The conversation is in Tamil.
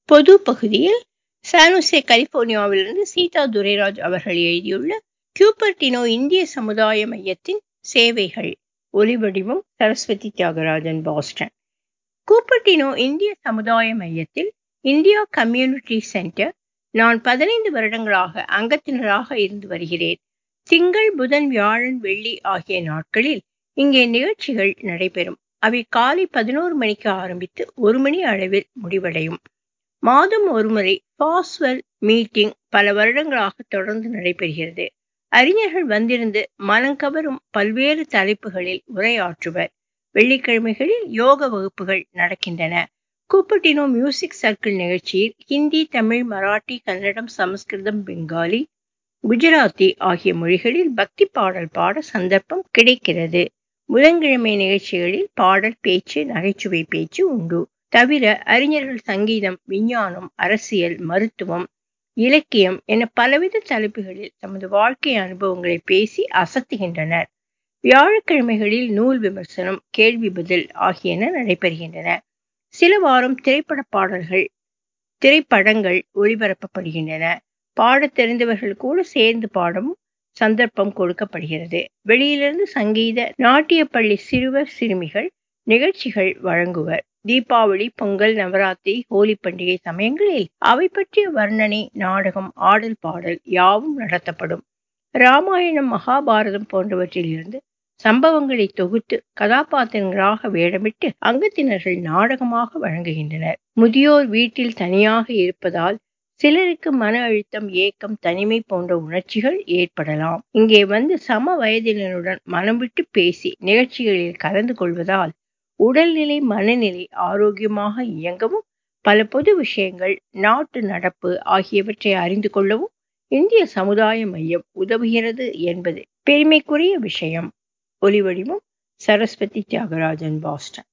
பொது பகுதியில் சானுசே கலிபோர்னியாவிலிருந்து சீதா துரைராஜ் அவர்கள் எழுதியுள்ள கியூபர்டினோ இந்திய சமுதாய மையத்தின் சேவைகள் ஒலிவடிவம் சரஸ்வதி தியாகராஜன் பாஸ்டன் கூப்பர்டினோ இந்திய சமுதாய மையத்தில் இந்தியா கம்யூனிட்டி சென்டர் நான் பதினைந்து வருடங்களாக அங்கத்தினராக இருந்து வருகிறேன் திங்கள் புதன் வியாழன் வெள்ளி ஆகிய நாட்களில் இங்கே நிகழ்ச்சிகள் நடைபெறும் அவை காலை பதினோரு மணிக்கு ஆரம்பித்து ஒரு மணி அளவில் முடிவடையும் மாதம் ஒருமுறை பாஸ்வெல் மீட்டிங் பல வருடங்களாக தொடர்ந்து நடைபெறுகிறது அறிஞர்கள் வந்திருந்து மனங்கவரும் பல்வேறு தலைப்புகளில் உரையாற்றுவர் வெள்ளிக்கிழமைகளில் யோக வகுப்புகள் நடக்கின்றன கூப்பட்டினோ மியூசிக் சர்க்கிள் நிகழ்ச்சியில் ஹிந்தி தமிழ் மராட்டி கன்னடம் சமஸ்கிருதம் பெங்காலி குஜராத்தி ஆகிய மொழிகளில் பக்தி பாடல் பாட சந்தர்ப்பம் கிடைக்கிறது புதன்கிழமை நிகழ்ச்சிகளில் பாடல் பேச்சு நகைச்சுவை பேச்சு உண்டு தவிர அறிஞர்கள் சங்கீதம் விஞ்ஞானம் அரசியல் மருத்துவம் இலக்கியம் என பலவித தலைப்புகளில் தமது வாழ்க்கை அனுபவங்களை பேசி அசத்துகின்றனர் வியாழக்கிழமைகளில் நூல் விமர்சனம் கேள்வி பதில் ஆகியன நடைபெறுகின்றன சில வாரம் திரைப்பட பாடல்கள் திரைப்படங்கள் ஒளிபரப்பப்படுகின்றன பாடத் தெரிந்தவர்கள் கூட சேர்ந்து பாடவும் சந்தர்ப்பம் கொடுக்கப்படுகிறது வெளியிலிருந்து சங்கீத நாட்டிய பள்ளி சிறுவர் சிறுமிகள் நிகழ்ச்சிகள் வழங்குவர் தீபாவளி பொங்கல் நவராத்திரி ஹோலி பண்டிகை சமயங்களில் அவை பற்றிய வர்ணனை நாடகம் ஆடல் பாடல் யாவும் நடத்தப்படும் ராமாயணம் மகாபாரதம் போன்றவற்றில் இருந்து சம்பவங்களை தொகுத்து கதாபாத்திரங்களாக வேடமிட்டு அங்கத்தினர்கள் நாடகமாக வழங்குகின்றனர் முதியோர் வீட்டில் தனியாக இருப்பதால் சிலருக்கு மன அழுத்தம் ஏக்கம் தனிமை போன்ற உணர்ச்சிகள் ஏற்படலாம் இங்கே வந்து சம வயதினருடன் மனம் விட்டு பேசி நிகழ்ச்சிகளில் கலந்து கொள்வதால் உடல்நிலை மனநிலை ஆரோக்கியமாக இயங்கவும் பல பொது விஷயங்கள் நாட்டு நடப்பு ஆகியவற்றை அறிந்து கொள்ளவும் இந்திய சமுதாய மையம் உதவுகிறது என்பது பெருமைக்குரிய விஷயம் ஒலிவடிவம் சரஸ்வதி தியாகராஜன் பாஸ்டன்